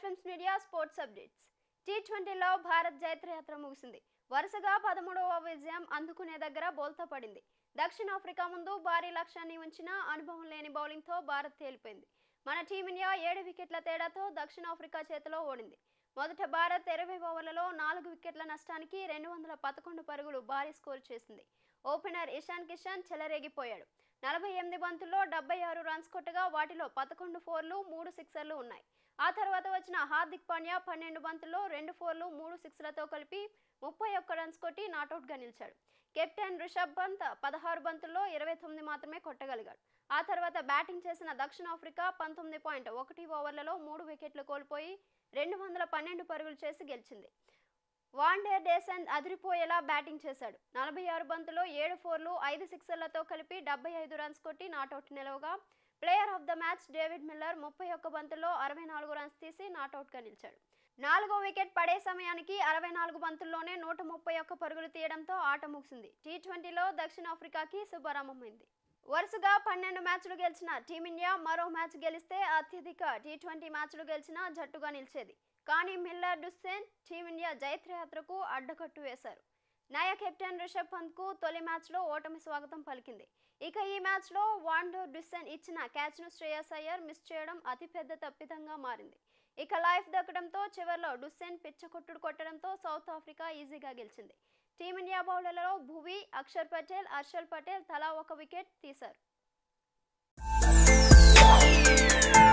films media sports updates T ట్వంటీలో భారత్ జైత్రయాత్ర ముగిసింది వరుసగా పదమూడవ విజయం అందుకునే దగ్గర బోల్తా పడింది దక్షిణాఫ్రికా ముందు భారీ లక్ష్యాన్ని ఉంచిన అనుభవం లేని బౌలింగ్తో భారత్ తేలిపోయింది మన టీమిండియా ఏడు వికెట్ల తేడాతో దక్షిణాఫ్రికా చేతిలో ఓడింది మొదట భారత్ ఇరవై ఓవర్లలో నాలుగు వికెట్ల నష్టానికి రెండు వందల పదకొండు పరుగులు భారీ స్కోరు చేసింది ఓపెనర్ ఇషాన్ కిషాన్ చెలరేగిపోయాడు నలభై ఎనిమిది బంతుల్లో డెబ్బై ఆరు రన్స్ కొట్టగా వాటిలో పదకొండు ఫోర్లు మూడు సిక్సర్లు ఉన్నాయి ఆ తర్వాత వచ్చిన హార్దిక్ పాండ్యా పన్నెండు బంతుల్లో రెండు ఫోర్లు మూడు సిక్స్లతో కలిపి ముప్పై ఒక్క రన్స్ కొట్టి నాటౌట్గా నిలిచాడు కెప్టెన్ రిషబ్ పంత్ పదహారు బంతుల్లో ఇరవై తొమ్మిది మాత్రమే కొట్టగలిగాడు ఆ తర్వాత బ్యాటింగ్ చేసిన దక్షిణాఫ్రికా పంతొమ్మిది పాయింట్ ఒకటి ఓవర్లలో మూడు వికెట్లు కోల్పోయి రెండు వందల పన్నెండు పరుగులు చేసి గెలిచింది వాండర్ డేసన్ అదిరిపోయేలా బ్యాటింగ్ చేశాడు నలభై ఆరు బంతులో ఏడు ఫోర్లు ఐదు సిక్సర్లతో కలిపి డెబ్బై ఐదు రన్స్ కొట్టి నాటౌట్ నిలవగా player of the match David Miller ముప్పై ఒక్క బంతుల్లో అరవై నాలుగు రన్స్ తీసి నాటౌట్గా నిలిచాడు నాలుగో వికెట్ పడే సమయానికి అరవై నాలుగు బంతుల్లోనే నూట ముప్పై ఒక్క పరుగులు తీయడంతో ఆట ముగిసింది టీ ట్వంటీలో దక్షిణాఫ్రికాకి శుభారంభమైంది వరుసగా పన్నెండు మ్యాచ్లు గెలిచిన టీమిండియా మరో మ్యాచ్ గెలిస్తే అత్యధిక టీ ట్వంటీ మ్యాచ్లు గెలిచిన జట్టుగా నిలిచేది కానీ మిల్లర్ డుస్సేన్ టీమిండియా జైత్రయాత్రకు అడ్డకట్టు వేశారు నయ కెప్టెన్ రిషబ్ పంత్కు తొలి మ్యాచ్లో ఓటమి స్వాగతం పలికింది ఇక ఈ మ్యాచ్లో వాండర్ డుస్సెన్ ఇచ్చిన క్యాచ్ను శ్రేయస్ అయ్యర్ మిస్ చేయడం అతిపెద్ద తప్పిదంగా మారింది ఇక లైఫ్ దక్కడంతో చివరిలో డుస్సెన్ పిచ్చకొట్టుడు కొట్టడంతో సౌత్ ఆఫ్రికా ఈజీగా గెలిచింది టీమిండియా బౌలర్లలో భువి అక్షర్ పటేల్ హర్షల్ పటేల్ తలా ఒక వికెట్ తీశారు